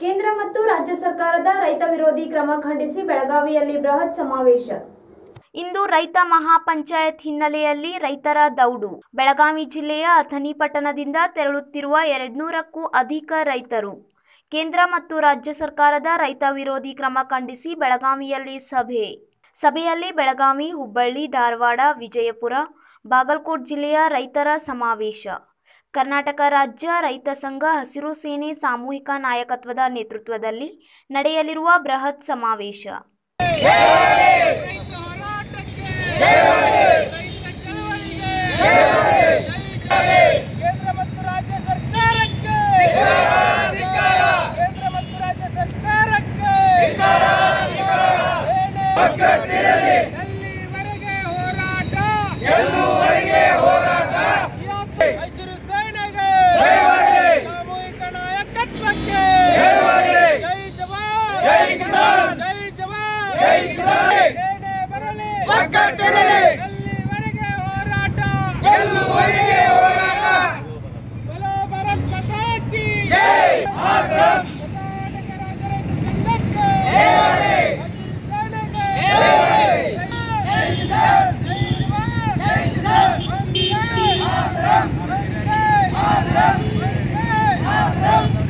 ಕೇಂದ್ರ ಮತ್ತು ರಾಜ್ಯ ಸರ್ಕಾರದ ರೈತ ವಿರೋಧಿ ಕ್ರಮ ಖಂಡಿಸಿ ಬೆಳಗಾವಿಯಲ್ಲಿ ಬೃಹತ್ ಸಮಾವೇಶ ಇಂದು ರೈತ ಮಹಾಪಂಚಾಯತ್ ಹಿನ್ನೆಲೆಯಲ್ಲಿ ರೈತರ ದೌಡು ಬೆಳಗಾವಿ ಜಿಲ್ಲೆಯ ಅಥಣಿ ಪಟ್ಟಣದಿಂದ ತೆರಳುತ್ತಿರುವ ಎರಡ್ನೂರಕ್ಕೂ ಅಧಿಕ ರೈತರು ಕೇಂದ್ರ ಮತ್ತು ರಾಜ್ಯ ಸರ್ಕಾರದ ರೈತ ವಿರೋಧಿ ಕ್ರಮ ಖಂಡಿಸಿ ಬೆಳಗಾವಿಯಲ್ಲಿ ಸಭೆ ಸಭೆಯಲ್ಲಿ ಬೆಳಗಾವಿ ಹುಬ್ಬಳ್ಳಿ ಧಾರವಾಡ ವಿಜಯಪುರ ಬಾಗಲಕೋಟ್ ಜಿಲ್ಲೆಯ ರೈತರ ಸಮಾವೇಶ ಕರ್ನಾಟಕ ರಾಜ್ಯ ರೈತ ಸಂಘ ಹಸಿರು ಸೇನೆ ಸಾಮೂಹಿಕ ನಾಯಕತ್ವದ ನೇತೃತ್ವದಲ್ಲಿ ನಡೆಯಲಿರುವ ಬೃಹತ್ ಸಮಾವೇಶ ರೈತ ಹೋರಾಟಕ್ಕೆ ರೈತ ಚಳವಳಿಗೆ ಕೇಂದ್ರ ಮತ್ತು ರಾಜ್ಯ ಸರ್ಕಾರಕ್ಕೆ ಕೇಂದ್ರ ಮತ್ತು ರಾಜ್ಯ ಸರ್ಕಾರಕ್ಕೆ ಏನೇ ಎಲ್ಲಿವರೆಗೆ ಹೋರಾಟ ಯಾಕೆ ಹಸಿರು ಸೇನೆಗೆ ಸಾಮೂಹಿಕ ನಾಯಕತ್ವಕ್ಕೆ ಜೈ ಜವಾನ್ ಜೈ ಜವಾನ್ ಏನೇ ಬರಲಿ